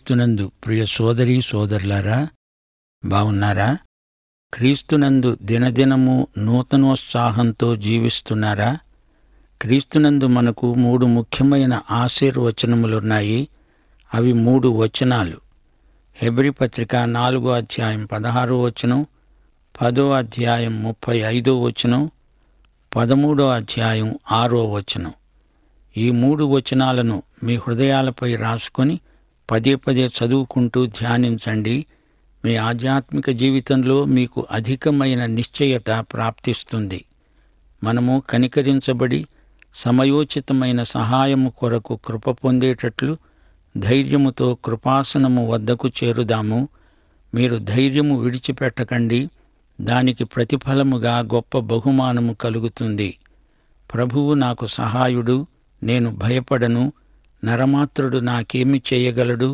క్రీస్తునందు ప్రియ సోదరీ సోదరులారా బావున్నారా క్రీస్తునందు దినదినము నూతనోత్సాహంతో జీవిస్తున్నారా క్రీస్తునందు మనకు మూడు ముఖ్యమైన ఆశీర్వచనములున్నాయి అవి మూడు వచనాలు హెబ్రి పత్రిక నాలుగో అధ్యాయం పదహారో వచనం పదో అధ్యాయం ముప్పై ఐదో వచనం పదమూడో అధ్యాయం ఆరో వచనం ఈ మూడు వచనాలను మీ హృదయాలపై రాసుకొని పదే పదే చదువుకుంటూ ధ్యానించండి మీ ఆధ్యాత్మిక జీవితంలో మీకు అధికమైన నిశ్చయత ప్రాప్తిస్తుంది మనము కనికరించబడి సమయోచితమైన సహాయము కొరకు కృప పొందేటట్లు ధైర్యముతో కృపాసనము వద్దకు చేరుదాము మీరు ధైర్యము విడిచిపెట్టకండి దానికి ప్రతిఫలముగా గొప్ప బహుమానము కలుగుతుంది ప్రభువు నాకు సహాయుడు నేను భయపడను నరమాత్రుడు నాకేమి చేయగలడు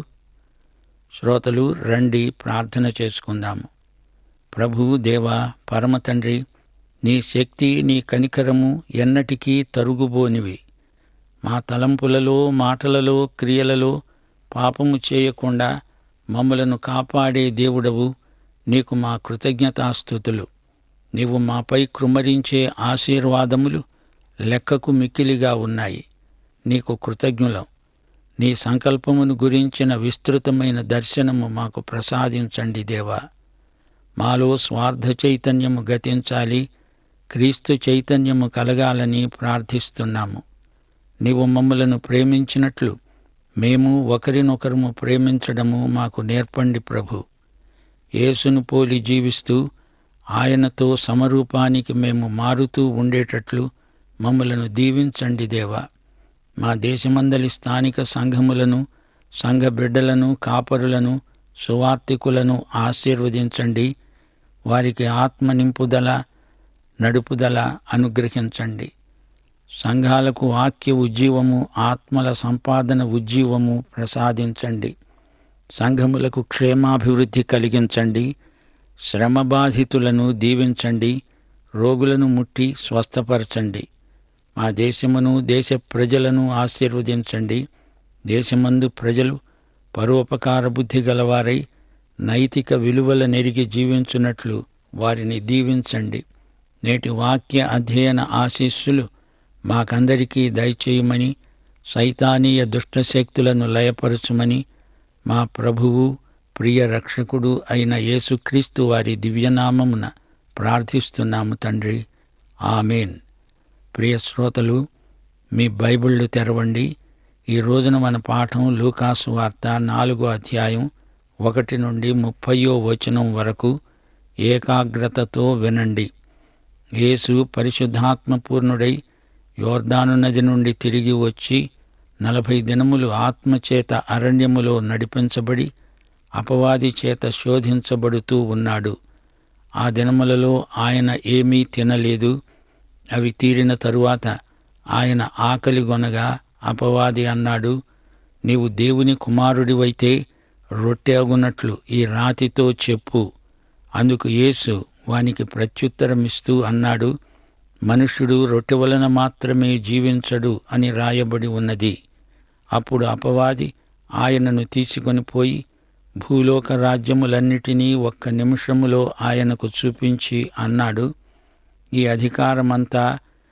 శ్రోతలు రండి ప్రార్థన చేసుకుందాము ప్రభువు దేవా పరమతండ్రి నీ శక్తి నీ కనికరము ఎన్నటికీ తరుగుబోనివి మా తలంపులలో మాటలలో క్రియలలో పాపము చేయకుండా మమ్మలను కాపాడే దేవుడవు నీకు మా కృతజ్ఞతాస్థుతులు నీవు మాపై కృమరించే ఆశీర్వాదములు లెక్కకు మిక్కిలిగా ఉన్నాయి నీకు కృతజ్ఞులం నీ సంకల్పమును గురించిన విస్తృతమైన దర్శనము మాకు ప్రసాదించండి దేవా మాలో స్వార్థ చైతన్యము గతించాలి క్రీస్తు చైతన్యము కలగాలని ప్రార్థిస్తున్నాము నీవు మమ్మలను ప్రేమించినట్లు మేము ఒకరినొకరము ప్రేమించడము మాకు నేర్పండి ప్రభు యేసును పోలి జీవిస్తూ ఆయనతో సమరూపానికి మేము మారుతూ ఉండేటట్లు మమ్మలను దీవించండి దేవా మా దేశమందలి స్థానిక సంఘములను సంఘ బిడ్డలను కాపరులను సువార్తికులను ఆశీర్వదించండి వారికి ఆత్మ నింపుదల నడుపుదల అనుగ్రహించండి సంఘాలకు వాక్య ఉజ్జీవము ఆత్మల సంపాదన ఉజ్జీవము ప్రసాదించండి సంఘములకు క్షేమాభివృద్ధి కలిగించండి శ్రమబాధితులను దీవించండి రోగులను ముట్టి స్వస్థపరచండి మా దేశమును దేశ ప్రజలను ఆశీర్వదించండి దేశమందు ప్రజలు పరోపకార బుద్ధి గలవారై నైతిక విలువల నెరిగి జీవించున్నట్లు వారిని దీవించండి నేటి వాక్య అధ్యయన ఆశీస్సులు మాకందరికీ దయచేయమని సైతానీయ దుష్టశక్తులను లయపరచుమని మా ప్రభువు ప్రియ రక్షకుడు అయిన యేసుక్రీస్తు వారి దివ్యనామమున ప్రార్థిస్తున్నాము తండ్రి ఆమెన్ ప్రియ శ్రోతలు మీ బైబిళ్ళు తెరవండి ఈ రోజున మన పాఠం లూకాసు వార్త నాలుగో అధ్యాయం ఒకటి నుండి ముప్పయో వచనం వరకు ఏకాగ్రతతో వినండి యేసు పరిశుద్ధాత్మపూర్ణుడై యోర్దాను నది నుండి తిరిగి వచ్చి నలభై దినములు ఆత్మచేత అరణ్యములో నడిపించబడి అపవాది చేత శోధించబడుతూ ఉన్నాడు ఆ దినములలో ఆయన ఏమీ తినలేదు అవి తీరిన తరువాత ఆయన ఆకలిగొనగా అపవాది అన్నాడు నీవు దేవుని కుమారుడివైతే రొట్టె అగునట్లు ఈ రాతితో చెప్పు అందుకు యేసు వానికి ప్రత్యుత్తరమిస్తూ అన్నాడు మనుష్యుడు రొట్టె వలన మాత్రమే జీవించడు అని రాయబడి ఉన్నది అప్పుడు అపవాది ఆయనను తీసుకొని పోయి భూలోక రాజ్యములన్నిటినీ ఒక్క నిమిషములో ఆయనకు చూపించి అన్నాడు ఈ అధికారమంతా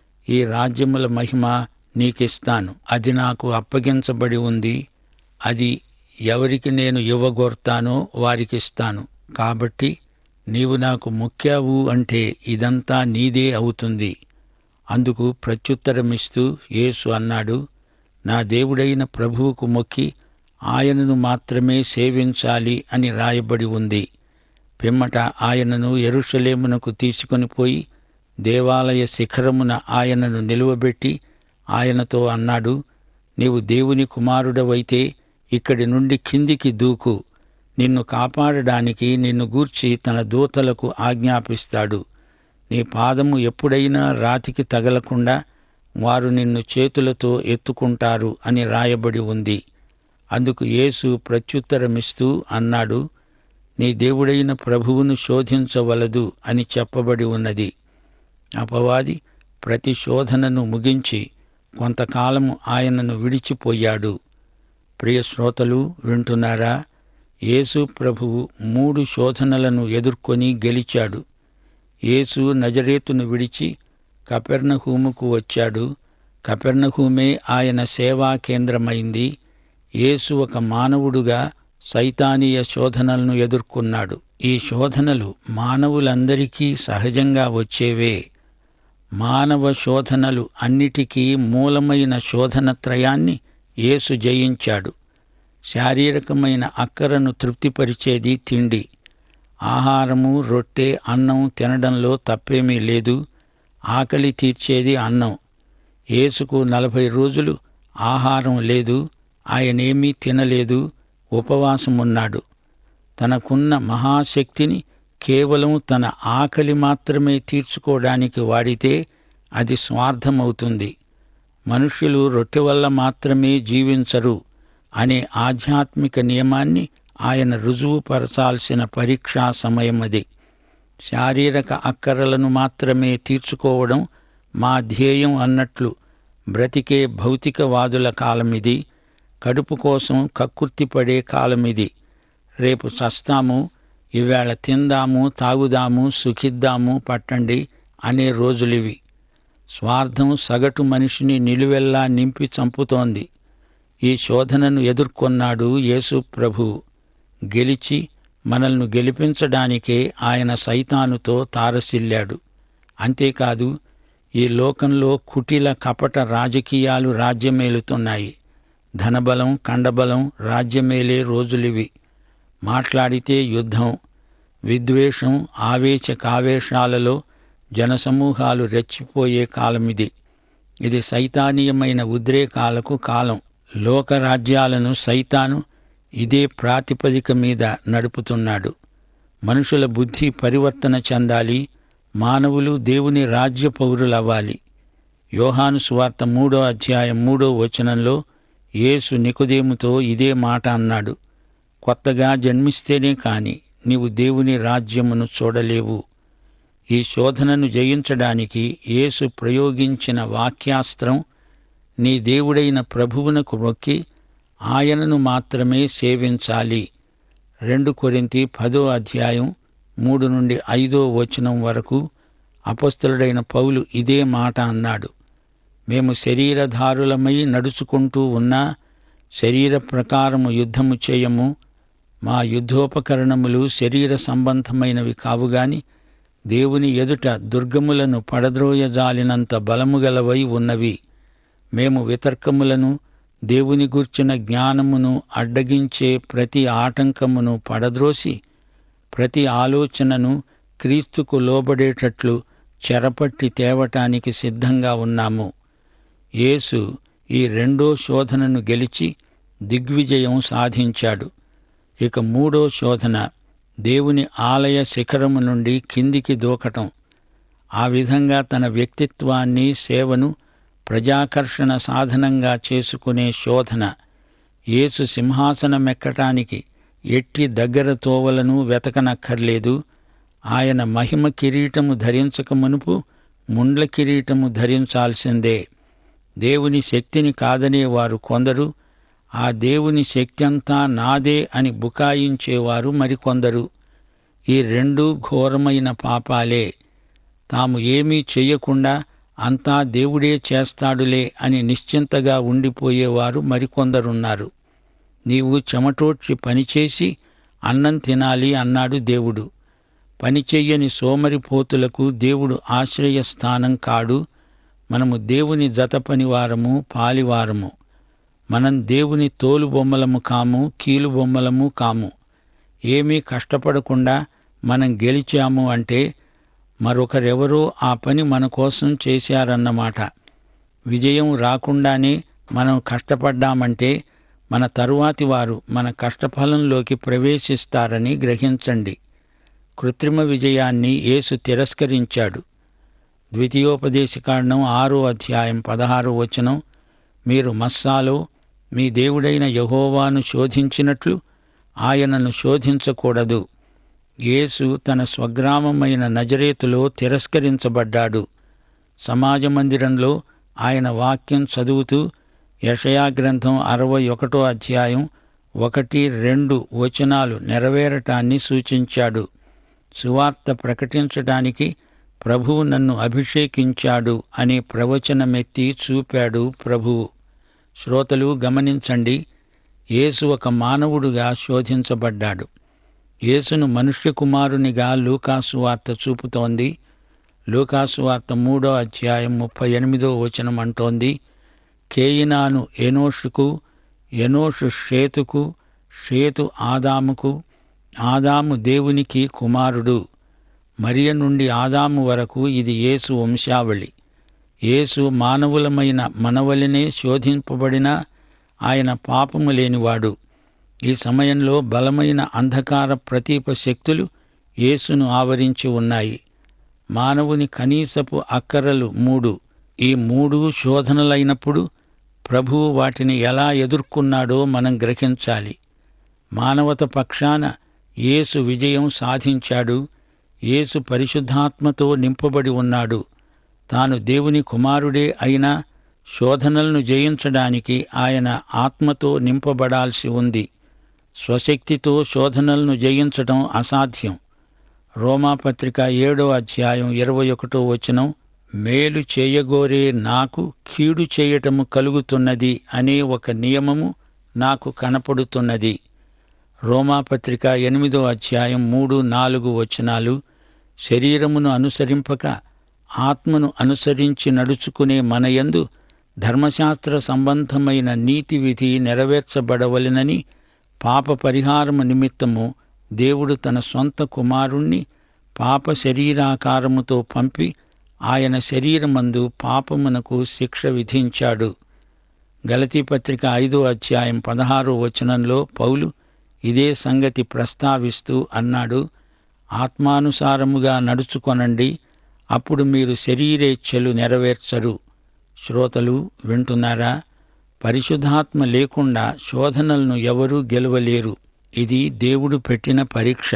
ఈ రాజ్యముల మహిమ నీకిస్తాను అది నాకు అప్పగించబడి ఉంది అది ఎవరికి నేను ఇవ్వగోర్తానో వారికిస్తాను కాబట్టి నీవు నాకు మొక్కావు అంటే ఇదంతా నీదే అవుతుంది అందుకు ప్రత్యుత్తరమిస్తూ యేసు అన్నాడు నా దేవుడైన ప్రభువుకు మొక్కి ఆయనను మాత్రమే సేవించాలి అని రాయబడి ఉంది పిమ్మట ఆయనను ఎరుషలేమునకు తీసుకొని పోయి దేవాలయ శిఖరమున ఆయనను నిలువబెట్టి ఆయనతో అన్నాడు నీవు దేవుని కుమారుడవైతే ఇక్కడి నుండి కిందికి దూకు నిన్ను కాపాడడానికి నిన్ను గూర్చి తన దూతలకు ఆజ్ఞాపిస్తాడు నీ పాదము ఎప్పుడైనా రాతికి తగలకుండా వారు నిన్ను చేతులతో ఎత్తుకుంటారు అని రాయబడి ఉంది అందుకు యేసు ప్రత్యుత్తరమిస్తూ అన్నాడు నీ దేవుడైన ప్రభువును శోధించవలదు అని చెప్పబడి ఉన్నది అపవాది ప్రతి శోధనను ముగించి కొంతకాలము ఆయనను విడిచిపోయాడు ప్రియ శ్రోతలు వింటున్నారా యేసు ప్రభువు మూడు శోధనలను ఎదుర్కొని గెలిచాడు యేసు నజరేతును విడిచి కపెర్నహూముకు వచ్చాడు కపెర్నహూమే ఆయన సేవా కేంద్రమైంది యేసు ఒక మానవుడుగా సైతానీయ శోధనలను ఎదుర్కొన్నాడు ఈ శోధనలు మానవులందరికీ సహజంగా వచ్చేవే మానవ శోధనలు అన్నిటికీ మూలమైన శోధనత్రయాన్ని యేసు జయించాడు శారీరకమైన అక్కరను తృప్తిపరిచేది తిండి ఆహారము రొట్టె అన్నం తినడంలో తప్పేమీ లేదు ఆకలి తీర్చేది అన్నం యేసుకు నలభై రోజులు ఆహారం లేదు ఆయనేమీ తినలేదు ఉపవాసమున్నాడు తనకున్న మహాశక్తిని కేవలం తన ఆకలి మాత్రమే తీర్చుకోవడానికి వాడితే అది స్వార్థమవుతుంది మనుష్యులు రొట్టె వల్ల మాత్రమే జీవించరు అనే ఆధ్యాత్మిక నియమాన్ని ఆయన రుజువుపరచాల్సిన పరీక్షా సమయం అది శారీరక అక్కరలను మాత్రమే తీర్చుకోవడం మా ధ్యేయం అన్నట్లు బ్రతికే భౌతికవాదుల కాలమిది కడుపు కోసం కక్కుర్తిపడే కాలమిది రేపు చస్తాము ఇవాళ తిందాము తాగుదాము సుఖిద్దాము పట్టండి అనే రోజులివి స్వార్థం సగటు మనిషిని నిలువెల్లా నింపి చంపుతోంది ఈ శోధనను ఎదుర్కొన్నాడు యేసు ప్రభువు గెలిచి మనల్ని గెలిపించడానికే ఆయన సైతానుతో తారసిల్లాడు అంతేకాదు ఈ లోకంలో కుటిల కపట రాజకీయాలు రాజ్యమేలుతున్నాయి ధనబలం కండబలం రాజ్యమేలే రోజులివి మాట్లాడితే యుద్ధం విద్వేషం ఆవేశ కావేశాలలో జనసమూహాలు రెచ్చిపోయే కాలమిది ఇది సైతానీయమైన ఉద్రేకాలకు కాలం లోకరాజ్యాలను సైతాను ఇదే ప్రాతిపదిక మీద నడుపుతున్నాడు మనుషుల బుద్ధి పరివర్తన చెందాలి మానవులు దేవుని రాజ్య పౌరులవ్వాలి యోహాను సువార్త మూడో అధ్యాయం మూడో వచనంలో యేసు నికుదేముతో ఇదే మాట అన్నాడు కొత్తగా జన్మిస్తేనే కాని నీవు దేవుని రాజ్యమును చూడలేవు ఈ శోధనను జయించడానికి యేసు ప్రయోగించిన వాక్యాస్త్రం నీ దేవుడైన ప్రభువునకు మొక్కి ఆయనను మాత్రమే సేవించాలి రెండు కొరింతి పదో అధ్యాయం మూడు నుండి ఐదో వచనం వరకు అపస్తులుడైన పౌలు ఇదే మాట అన్నాడు మేము శరీరధారులమై నడుచుకుంటూ ఉన్నా శరీర ప్రకారము యుద్ధము చేయము మా యుద్ధోపకరణములు శరీర సంబంధమైనవి కావుగాని దేవుని ఎదుట దుర్గములను పడద్రోయజాలినంత బలముగలవై ఉన్నవి మేము వితర్కములను దేవుని గూర్చిన జ్ఞానమును అడ్డగించే ప్రతి ఆటంకమును పడద్రోసి ప్రతి ఆలోచనను క్రీస్తుకు లోబడేటట్లు చెరపట్టి తేవటానికి సిద్ధంగా ఉన్నాము యేసు ఈ రెండో శోధనను గెలిచి దిగ్విజయం సాధించాడు ఇక మూడో శోధన దేవుని ఆలయ శిఖరము నుండి కిందికి దూకటం ఆ విధంగా తన వ్యక్తిత్వాన్ని సేవను ప్రజాకర్షణ సాధనంగా చేసుకునే శోధన యేసు సింహాసనమెక్కటానికి ఎట్టి దగ్గర తోవలను వెతకనక్కర్లేదు ఆయన మహిమ కిరీటము ధరించక మునుపు ముండ్ల కిరీటము ధరించాల్సిందే దేవుని శక్తిని కాదనేవారు కొందరు ఆ దేవుని శక్తి అంతా నాదే అని బుకాయించేవారు మరికొందరు ఈ రెండు ఘోరమైన పాపాలే తాము ఏమీ చెయ్యకుండా అంతా దేవుడే చేస్తాడులే అని నిశ్చింతగా ఉండిపోయేవారు మరికొందరున్నారు నీవు చెమటోడ్చి పనిచేసి అన్నం తినాలి అన్నాడు దేవుడు పని చెయ్యని సోమరిపోతులకు దేవుడు ఆశ్రయస్థానం కాడు మనము దేవుని జత పనివారము పాలివారము మనం దేవుని తోలు బొమ్మలము కాము కీలు బొమ్మలము కాము ఏమీ కష్టపడకుండా మనం గెలిచాము అంటే మరొకరెవరో ఆ పని మన కోసం చేశారన్నమాట విజయం రాకుండానే మనం కష్టపడ్డామంటే మన తరువాతి వారు మన కష్టఫలంలోకి ప్రవేశిస్తారని గ్రహించండి కృత్రిమ విజయాన్ని యేసు తిరస్కరించాడు ద్వితీయోపదేశకాండం ఆరో అధ్యాయం పదహారో వచనం మీరు మస్సాలో మీ దేవుడైన యహోవాను శోధించినట్లు ఆయనను శోధించకూడదు యేసు తన స్వగ్రామమైన నజరేతులో తిరస్కరించబడ్డాడు సమాజ మందిరంలో ఆయన వాక్యం చదువుతూ యషయా గ్రంథం అరవై ఒకటో అధ్యాయం ఒకటి రెండు వచనాలు నెరవేరటాన్ని సూచించాడు సువార్త ప్రకటించడానికి ప్రభువు నన్ను అభిషేకించాడు అనే ప్రవచనమెత్తి చూపాడు ప్రభువు శ్రోతలు గమనించండి యేసు ఒక మానవుడుగా శోధించబడ్డాడు యేసును మనుష్య కుమారునిగా లూకాసు వార్త చూపుతోంది లూకాసు వార్త మూడో అధ్యాయం ముప్పై ఎనిమిదో వచనం అంటోంది కేయినాను ఎనోషుకు ఎనోషు షేతుకు షేతు ఆదాముకు ఆదాము దేవునికి కుమారుడు మరియ నుండి ఆదాము వరకు ఇది యేసు వంశావళి యేసు మానవులమైన మనవలినే శోధింపబడినా ఆయన పాపము లేనివాడు ఈ సమయంలో బలమైన అంధకార ప్రతీప శక్తులు యేసును ఆవరించి ఉన్నాయి మానవుని కనీసపు అక్కరలు మూడు ఈ మూడు శోధనలైనప్పుడు ప్రభువు వాటిని ఎలా ఎదుర్కొన్నాడో మనం గ్రహించాలి మానవత పక్షాన యేసు విజయం సాధించాడు యేసు పరిశుద్ధాత్మతో నింపబడి ఉన్నాడు తాను దేవుని కుమారుడే అయినా శోధనలను జయించడానికి ఆయన ఆత్మతో నింపబడాల్సి ఉంది స్వశక్తితో శోధనలను జయించడం అసాధ్యం రోమాపత్రిక ఏడో అధ్యాయం ఇరవై ఒకటో వచనం మేలు చేయగోరే నాకు కీడు చేయటము కలుగుతున్నది అనే ఒక నియమము నాకు కనపడుతున్నది రోమాపత్రిక ఎనిమిదో అధ్యాయం మూడు నాలుగు వచనాలు శరీరమును అనుసరింపక ఆత్మను అనుసరించి నడుచుకునే మనయందు ధర్మశాస్త్ర సంబంధమైన నీతి విధి నెరవేర్చబడవలెనని పాప పరిహారము నిమిత్తము దేవుడు తన సొంత కుమారుణ్ణి పాప శరీరాకారముతో పంపి ఆయన శరీరమందు పాపమునకు శిక్ష విధించాడు గలతీ పత్రిక ఐదో అధ్యాయం పదహారో వచనంలో పౌలు ఇదే సంగతి ప్రస్తావిస్తూ అన్నాడు ఆత్మానుసారముగా నడుచుకొనండి అప్పుడు మీరు శరీరేచ్ఛలు నెరవేర్చరు శ్రోతలు వింటున్నారా పరిశుద్ధాత్మ లేకుండా శోధనలను ఎవరూ గెలవలేరు ఇది దేవుడు పెట్టిన పరీక్ష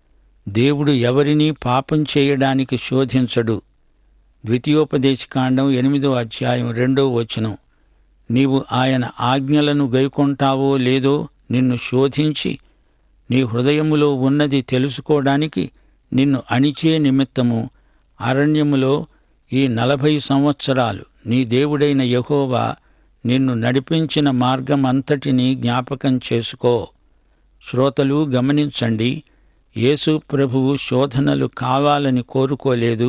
దేవుడు ఎవరినీ పాపం చేయడానికి శోధించడు ద్వితీయోపదేశకాండం ఎనిమిదో అధ్యాయం రెండో వచనం నీవు ఆయన ఆజ్ఞలను గైకొంటావో లేదో నిన్ను శోధించి నీ హృదయములో ఉన్నది తెలుసుకోవడానికి నిన్ను అణిచే నిమిత్తము అరణ్యములో ఈ నలభై సంవత్సరాలు నీ దేవుడైన యహోవా నిన్ను నడిపించిన మార్గం అంతటినీ జ్ఞాపకం చేసుకో శ్రోతలు గమనించండి యేసు ప్రభువు శోధనలు కావాలని కోరుకోలేదు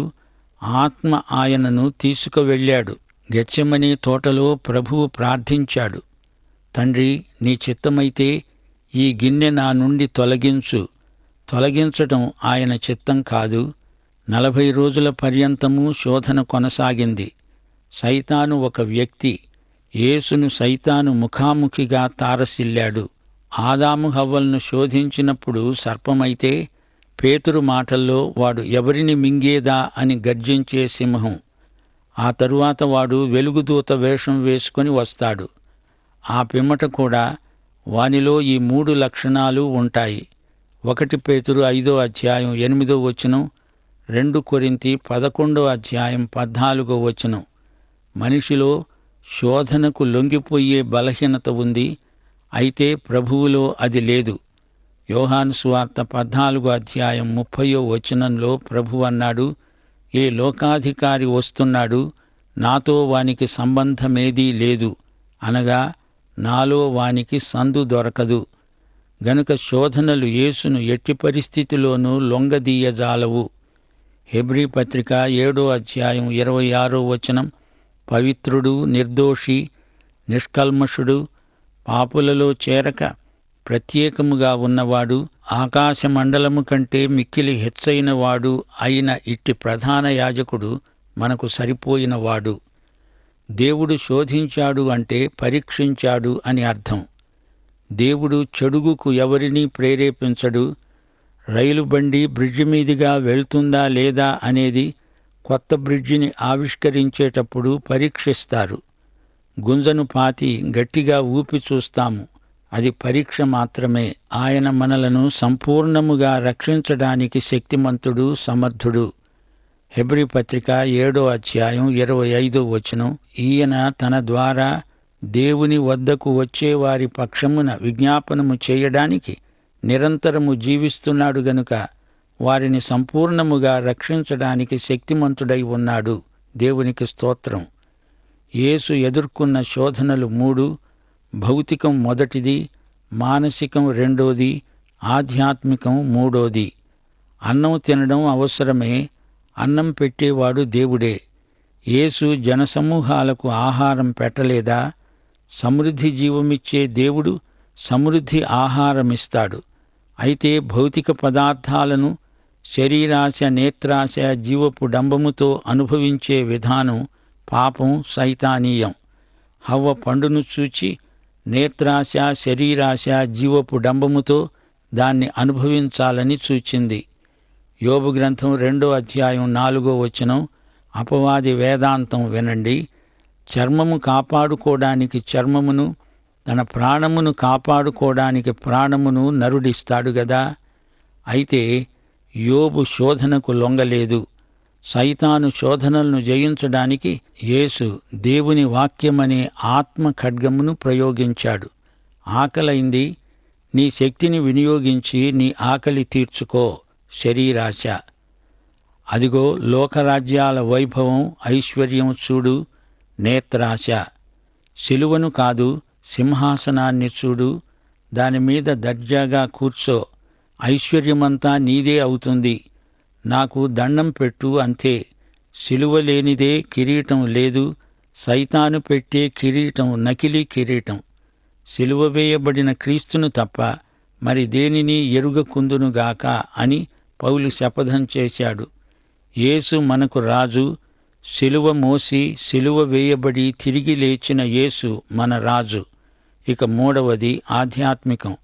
ఆత్మ ఆయనను తీసుకువెళ్ళాడు గెచ్చమని తోటలో ప్రభువు ప్రార్థించాడు తండ్రి నీ చిత్తమైతే ఈ గిన్నె నా నుండి తొలగించు తొలగించటం ఆయన చిత్తం కాదు నలభై రోజుల పర్యంతము శోధన కొనసాగింది సైతాను ఒక వ్యక్తి యేసును సైతాను ముఖాముఖిగా తారసిల్లాడు ఆదాము హవ్వలను శోధించినప్పుడు సర్పమైతే పేతురు మాటల్లో వాడు ఎవరిని మింగేదా అని గర్జించే సింహం ఆ తరువాత వాడు వెలుగుదూత వేషం వేసుకొని వస్తాడు ఆ పిమ్మట కూడా వానిలో ఈ మూడు లక్షణాలు ఉంటాయి ఒకటి పేతురు ఐదో అధ్యాయం ఎనిమిదో వచనం రెండు కొరింతి పదకొండో అధ్యాయం పద్నాలుగో వచనం మనిషిలో శోధనకు లొంగిపోయే బలహీనత ఉంది అయితే ప్రభువులో అది లేదు యోహాను సువార్త పద్నాలుగో అధ్యాయం ముప్పయో వచనంలో ప్రభు అన్నాడు ఏ లోకాధికారి వస్తున్నాడు నాతో వానికి సంబంధమేదీ లేదు అనగా నాలో వానికి సందు దొరకదు గనుక శోధనలు యేసును ఎట్టి పరిస్థితిలోనూ లొంగదీయజాలవు హెబ్రీ పత్రిక ఏడో అధ్యాయం ఇరవై ఆరో వచనం పవిత్రుడు నిర్దోషి నిష్కల్మషుడు పాపులలో చేరక ప్రత్యేకముగా ఉన్నవాడు ఆకాశమండలము కంటే మిక్కిలి హెచ్చైన వాడు అయిన ఇట్టి ప్రధాన యాజకుడు మనకు సరిపోయినవాడు దేవుడు శోధించాడు అంటే పరీక్షించాడు అని అర్థం దేవుడు చెడుగుకు ఎవరినీ ప్రేరేపించడు రైలు బండి బ్రిడ్జి మీదుగా వెళ్తుందా లేదా అనేది కొత్త బ్రిడ్జిని ఆవిష్కరించేటప్పుడు పరీక్షిస్తారు గుంజను పాతి గట్టిగా ఊపి చూస్తాము అది పరీక్ష మాత్రమే ఆయన మనలను సంపూర్ణముగా రక్షించడానికి శక్తిమంతుడు సమర్థుడు హెబ్రి పత్రిక ఏడో అధ్యాయం ఇరవై ఐదో వచనం ఈయన తన ద్వారా దేవుని వద్దకు వచ్చే వారి పక్షమున విజ్ఞాపనము చేయడానికి నిరంతరము జీవిస్తున్నాడు గనుక వారిని సంపూర్ణముగా రక్షించడానికి శక్తిమంతుడై ఉన్నాడు దేవునికి స్తోత్రం యేసు ఎదుర్కొన్న శోధనలు మూడు భౌతికం మొదటిది మానసికం రెండోది ఆధ్యాత్మికం మూడోది అన్నం తినడం అవసరమే అన్నం పెట్టేవాడు దేవుడే యేసు జనసమూహాలకు ఆహారం పెట్టలేదా సమృద్ధి జీవమిచ్చే దేవుడు సమృద్ధి ఆహారమిస్తాడు అయితే భౌతిక పదార్థాలను శరీరాశ నేత్రాశ జీవపు డంబముతో అనుభవించే విధానం పాపం సైతానీయం హవ్వ పండును చూచి నేత్రాశ శరీరాశ జీవపు డంబముతో దాన్ని అనుభవించాలని సూచింది యోబు గ్రంథం రెండో అధ్యాయం నాలుగో వచనం అపవాది వేదాంతం వినండి చర్మము కాపాడుకోవడానికి చర్మమును తన ప్రాణమును కాపాడుకోవడానికి ప్రాణమును నరుడిస్తాడు గదా అయితే యోబు శోధనకు లొంగలేదు సైతాను శోధనలను జయించడానికి యేసు దేవుని వాక్యమనే ఆత్మ ఖడ్గమును ప్రయోగించాడు ఆకలైంది నీ శక్తిని వినియోగించి నీ ఆకలి తీర్చుకో శరీరాశ అదిగో లోకరాజ్యాల వైభవం ఐశ్వర్యం చూడు నేత్రాశ శిలువను కాదు సింహాసనాన్ని చూడు దానిమీద దర్జాగా కూర్చో ఐశ్వర్యమంతా నీదే అవుతుంది నాకు దండం పెట్టు అంతే శిలువ లేనిదే కిరీటం లేదు సైతాను పెట్టే కిరీటం నకిలీ కిరీటం సిలువ వేయబడిన క్రీస్తును తప్ప మరి దేనిని ఎరుగకుందునుగాక అని పౌలు శపథం చేశాడు యేసు మనకు రాజు సిలువ మోసి సిలువ వేయబడి తిరిగి లేచిన యేసు మన రాజు ఇక మూడవది ఆధ్యాత్మికం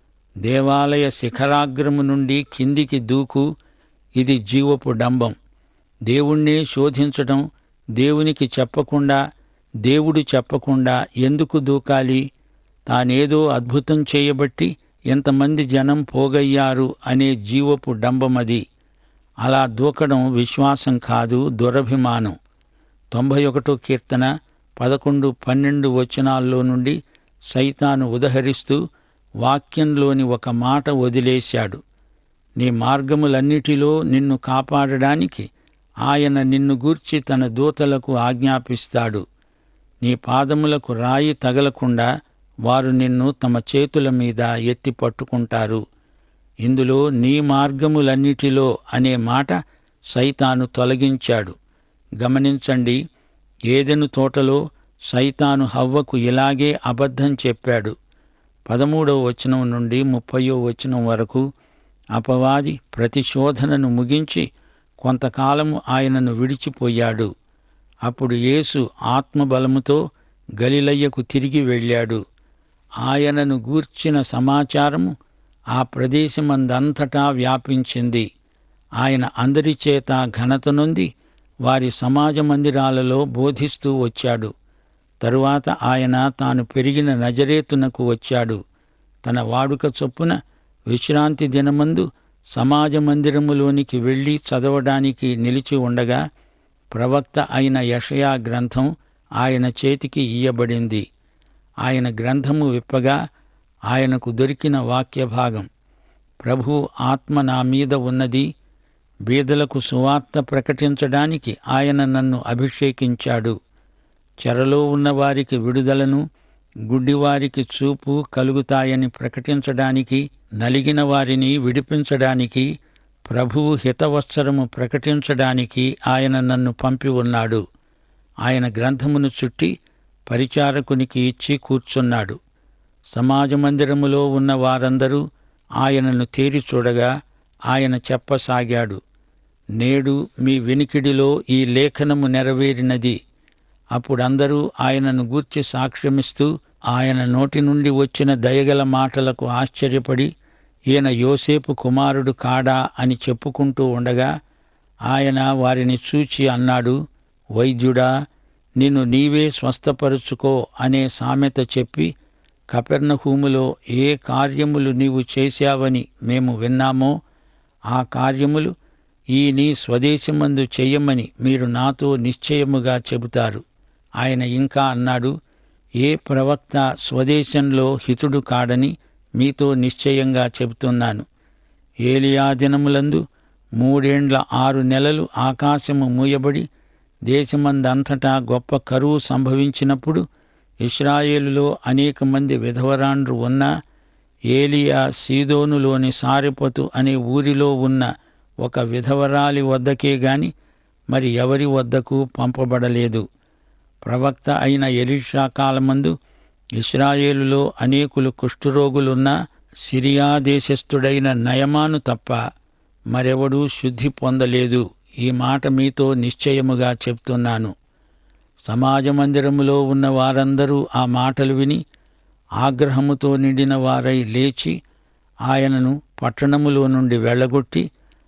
దేవాలయ శిఖరాగ్రము నుండి కిందికి దూకు ఇది జీవపు డంబం దేవుణ్ణే శోధించటం దేవునికి చెప్పకుండా దేవుడు చెప్పకుండా ఎందుకు దూకాలి తానేదో అద్భుతం చేయబట్టి ఎంతమంది జనం పోగయ్యారు అనే జీవపు డంబమది అలా దూకడం విశ్వాసం కాదు దురభిమానం తొంభై ఒకటో కీర్తన పదకొండు పన్నెండు వచనాల్లో నుండి సైతాను ఉదహరిస్తూ వాక్యంలోని ఒక మాట వదిలేశాడు నీ మార్గములన్నిటిలో నిన్ను కాపాడడానికి ఆయన నిన్ను గూర్చి తన దూతలకు ఆజ్ఞాపిస్తాడు నీ పాదములకు రాయి తగలకుండా వారు నిన్ను తమ చేతుల మీద ఎత్తి పట్టుకుంటారు ఇందులో నీ మార్గములన్నిటిలో అనే మాట సైతాను తొలగించాడు గమనించండి ఏదెను తోటలో సైతాను హవ్వకు ఇలాగే అబద్ధం చెప్పాడు పదమూడవ వచనం నుండి ముప్పయో వచనం వరకు అపవాది ప్రతిశోధనను ముగించి కొంతకాలము ఆయనను విడిచిపోయాడు అప్పుడు యేసు ఆత్మబలముతో గలిలయ్యకు తిరిగి వెళ్ళాడు ఆయనను గూర్చిన సమాచారము ఆ ప్రదేశమందంతటా వ్యాపించింది ఆయన అందరి చేత ఘనత నొంది వారి సమాజ మందిరాలలో బోధిస్తూ వచ్చాడు తరువాత ఆయన తాను పెరిగిన నజరేతునకు వచ్చాడు తన వాడుక చొప్పున విశ్రాంతి దినమందు సమాజ మందిరములోనికి వెళ్ళి చదవడానికి నిలిచి ఉండగా ప్రవక్త అయిన యషయా గ్రంథం ఆయన చేతికి ఇయ్యబడింది ఆయన గ్రంథము విప్పగా ఆయనకు దొరికిన వాక్య భాగం ప్రభు ఆత్మ నా మీద ఉన్నది బీదలకు సువార్త ప్రకటించడానికి ఆయన నన్ను అభిషేకించాడు చెరలో ఉన్నవారికి విడుదలను గుడ్డివారికి చూపు కలుగుతాయని ప్రకటించడానికి నలిగిన వారిని విడిపించడానికి ప్రభువు హితవత్సరము ప్రకటించడానికి ఆయన నన్ను పంపి ఉన్నాడు ఆయన గ్రంథమును చుట్టి పరిచారకునికి ఇచ్చి కూర్చున్నాడు సమాజ మందిరములో ఉన్న వారందరూ ఆయనను తేరి చూడగా ఆయన చెప్పసాగాడు నేడు మీ వెనికిడిలో ఈ లేఖనము నెరవేరినది అప్పుడందరూ ఆయనను గూర్చి సాక్ష్యమిస్తూ ఆయన నోటి నుండి వచ్చిన దయగల మాటలకు ఆశ్చర్యపడి ఈయన యోసేపు కుమారుడు కాడా అని చెప్పుకుంటూ ఉండగా ఆయన వారిని చూచి అన్నాడు వైద్యుడా నిన్ను నీవే స్వస్థపరుచుకో అనే సామెత చెప్పి కపెర్ణహూములో ఏ కార్యములు నీవు చేశావని మేము విన్నామో ఆ కార్యములు ఈ నీ స్వదేశమందు చెయ్యమని మీరు నాతో నిశ్చయముగా చెబుతారు ఆయన ఇంకా అన్నాడు ఏ ప్రవక్త స్వదేశంలో హితుడు కాడని మీతో నిశ్చయంగా చెబుతున్నాను ఏలియా దినములందు మూడేండ్ల ఆరు నెలలు ఆకాశము మూయబడి దేశమందంతటా గొప్ప కరువు సంభవించినప్పుడు ఇస్రాయేలులో అనేక మంది విధవరాండ్రు ఉన్నా ఏలియా సీదోనులోని సారెపతు అనే ఊరిలో ఉన్న ఒక విధవరాలి వద్దకే గాని మరి ఎవరి వద్దకు పంపబడలేదు ప్రవక్త అయిన ఎలీషా కాలమందు ఇస్రాయేలులో అనేకులు కుష్ఠరోగులున్న సిరియా దేశస్థుడైన నయమాను తప్ప మరెవడూ శుద్ధి పొందలేదు ఈ మాట మీతో నిశ్చయముగా చెప్తున్నాను సమాజ మందిరములో ఉన్న వారందరూ ఆ మాటలు విని ఆగ్రహముతో నిండిన వారై లేచి ఆయనను పట్టణములో నుండి వెళ్ళగొట్టి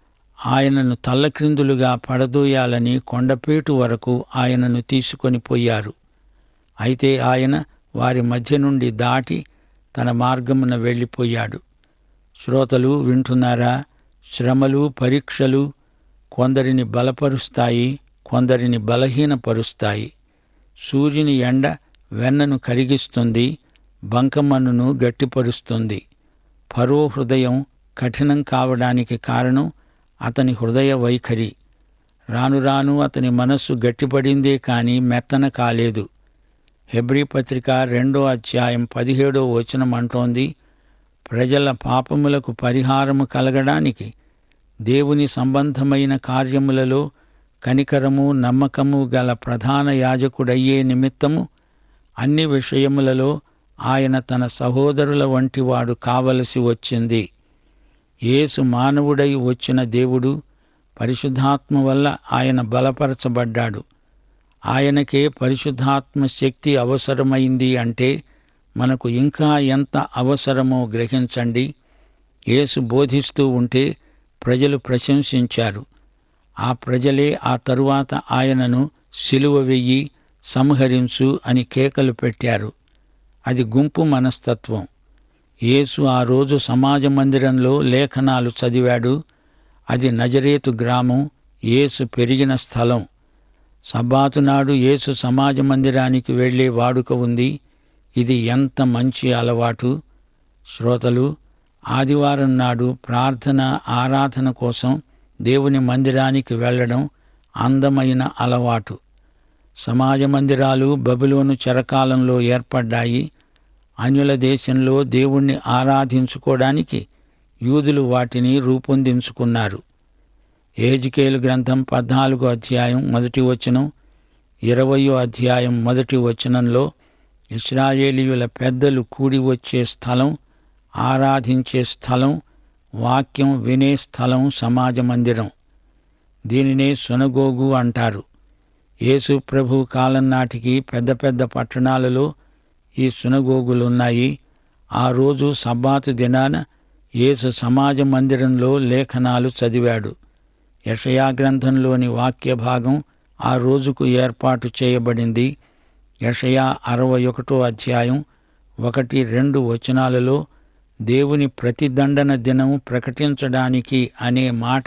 ఆయనను తల్లక్రిందులుగా పడదోయాలని కొండపేటు వరకు ఆయనను తీసుకొని పోయారు అయితే ఆయన వారి మధ్య నుండి దాటి తన మార్గమున వెళ్ళిపోయాడు శ్రోతలు వింటున్నారా శ్రమలు పరీక్షలు కొందరిని బలపరుస్తాయి కొందరిని బలహీనపరుస్తాయి సూర్యుని ఎండ వెన్నను కరిగిస్తుంది బంకమన్నును గట్టిపరుస్తుంది ఫరో హృదయం కఠినం కావడానికి కారణం అతని హృదయ వైఖరి రాను రాను అతని మనస్సు గట్టిపడిందే కాని మెత్తన కాలేదు హెబ్రీ పత్రిక రెండో అధ్యాయం పదిహేడో వచనం అంటోంది ప్రజల పాపములకు పరిహారము కలగడానికి దేవుని సంబంధమైన కార్యములలో కనికరము నమ్మకము గల ప్రధాన యాజకుడయ్యే నిమిత్తము అన్ని విషయములలో ఆయన తన సహోదరుల వంటివాడు కావలసి వచ్చింది యేసు మానవుడై వచ్చిన దేవుడు పరిశుద్ధాత్మ వల్ల ఆయన బలపరచబడ్డాడు ఆయనకే పరిశుద్ధాత్మ శక్తి అవసరమైంది అంటే మనకు ఇంకా ఎంత అవసరమో గ్రహించండి యేసు బోధిస్తూ ఉంటే ప్రజలు ప్రశంసించారు ఆ ప్రజలే ఆ తరువాత ఆయనను సిలువ వెయ్యి సంహరించు అని కేకలు పెట్టారు అది గుంపు మనస్తత్వం యేసు ఆ రోజు సమాజ మందిరంలో లేఖనాలు చదివాడు అది నజరేతు గ్రామం యేసు పెరిగిన స్థలం సబ్బాతు నాడు యేసు సమాజ మందిరానికి వెళ్లే వాడుక ఉంది ఇది ఎంత మంచి అలవాటు శ్రోతలు ఆదివారం నాడు ప్రార్థన ఆరాధన కోసం దేవుని మందిరానికి వెళ్ళడం అందమైన అలవాటు సమాజ మందిరాలు బబులోను చెరకాలంలో ఏర్పడ్డాయి అన్యుల దేశంలో దేవుణ్ణి ఆరాధించుకోవడానికి యూదులు వాటిని రూపొందించుకున్నారు ఏజికేలు గ్రంథం పద్నాలుగో అధ్యాయం మొదటి వచనం ఇరవయో అధ్యాయం మొదటి వచనంలో ఇస్రాయేలీయుల పెద్దలు కూడి వచ్చే స్థలం ఆరాధించే స్థలం వాక్యం వినే స్థలం సమాజ మందిరం దీనినే సునగోగు అంటారు యేసు ప్రభు కాలం నాటికి పెద్ద పెద్ద పట్టణాలలో ఈ సునగోగులున్నాయి ఆ రోజు సబ్బాతు దినాన యేసు సమాజ మందిరంలో లేఖనాలు చదివాడు యషయా గ్రంథంలోని వాక్య భాగం ఆ రోజుకు ఏర్పాటు చేయబడింది యషయా అరవై ఒకటో అధ్యాయం ఒకటి రెండు వచనాలలో దేవుని ప్రతిదండన దినం ప్రకటించడానికి అనే మాట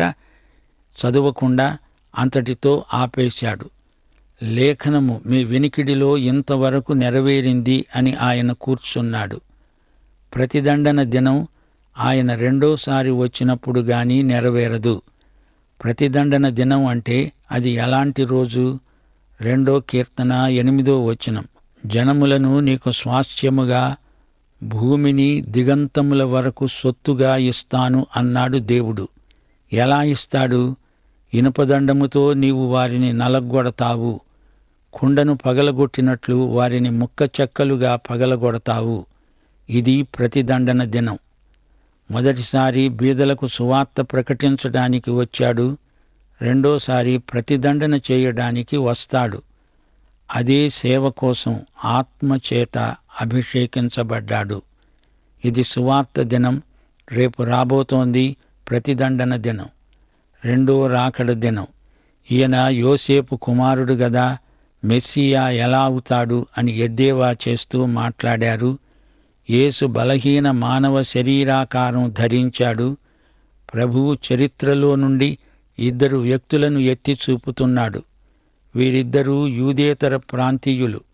చదవకుండా అంతటితో ఆపేశాడు లేఖనము మీ వెనికిడిలో ఇంతవరకు నెరవేరింది అని ఆయన కూర్చున్నాడు ప్రతిదండన దినం ఆయన రెండోసారి వచ్చినప్పుడు గాని నెరవేరదు ప్రతిదండన దినం అంటే అది ఎలాంటి రోజు రెండో కీర్తన ఎనిమిదో వచనం జనములను నీకు స్వాస్థ్యముగా భూమిని దిగంతముల వరకు సొత్తుగా ఇస్తాను అన్నాడు దేవుడు ఎలా ఇస్తాడు ఇనుపదండముతో నీవు వారిని నలగొడతావు కుండను పగలగొట్టినట్లు వారిని ముక్క చెక్కలుగా పగలగొడతావు ఇది ప్రతిదండన దినం మొదటిసారి బీదలకు సువార్త ప్రకటించడానికి వచ్చాడు రెండోసారి ప్రతిదండన చేయడానికి వస్తాడు అదే సేవ కోసం ఆత్మచేత అభిషేకించబడ్డాడు ఇది సువార్త దినం రేపు రాబోతోంది ప్రతిదండన దినం రెండో రాకడ దినం ఈయన యోసేపు కుమారుడు గదా మెస్సియా ఎలా అవుతాడు అని ఎద్దేవా చేస్తూ మాట్లాడారు యేసు బలహీన మానవ శరీరాకారం ధరించాడు ప్రభువు చరిత్రలో నుండి ఇద్దరు వ్యక్తులను ఎత్తి చూపుతున్నాడు వీరిద్దరూ యూదేతర ప్రాంతీయులు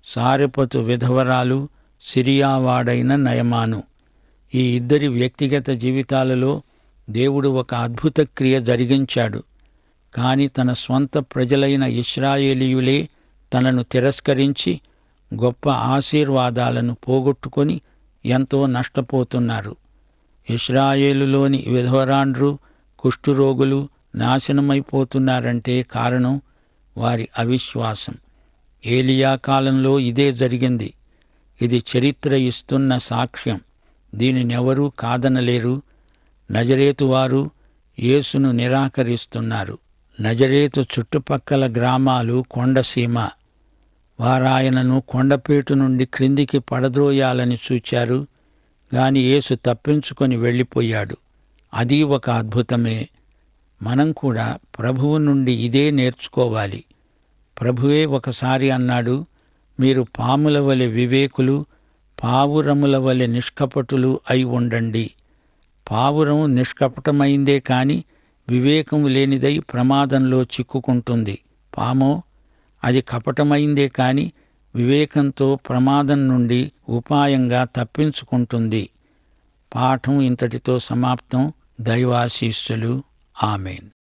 సారెపతు విధవరాలు సిరియావాడైన నయమాను ఈ ఇద్దరి వ్యక్తిగత జీవితాలలో దేవుడు ఒక అద్భుత క్రియ జరిగించాడు కాని తన స్వంత ప్రజలైన ఇస్రాయేలీయులే తనను తిరస్కరించి గొప్ప ఆశీర్వాదాలను పోగొట్టుకొని ఎంతో నష్టపోతున్నారు ఇస్రాయేలులోని విధవరాండ్రు కుష్ఠురోగులు నాశనమైపోతున్నారంటే కారణం వారి అవిశ్వాసం ఏలియా కాలంలో ఇదే జరిగింది ఇది చరిత్ర ఇస్తున్న సాక్ష్యం దీనినెవరూ కాదనలేరు నజరేతు వారు యేసును నిరాకరిస్తున్నారు నజరేతు చుట్టుపక్కల గ్రామాలు కొండసీమ వారాయనను కొండపేటు నుండి క్రిందికి పడద్రోయాలని చూచారు గాని యేసు తప్పించుకొని వెళ్ళిపోయాడు అది ఒక అద్భుతమే మనం కూడా ప్రభువు నుండి ఇదే నేర్చుకోవాలి ప్రభువే ఒకసారి అన్నాడు మీరు పాముల వలె వివేకులు పావురముల వలె నిష్కపటులు అయి ఉండండి పావురం నిష్కపటమైందే కాని వివేకం లేనిదై ప్రమాదంలో చిక్కుకుంటుంది పామో అది కపటమైందే కాని వివేకంతో ప్రమాదం నుండి ఉపాయంగా తప్పించుకుంటుంది పాఠం ఇంతటితో సమాప్తం దైవాశీస్సులు ఆమెన్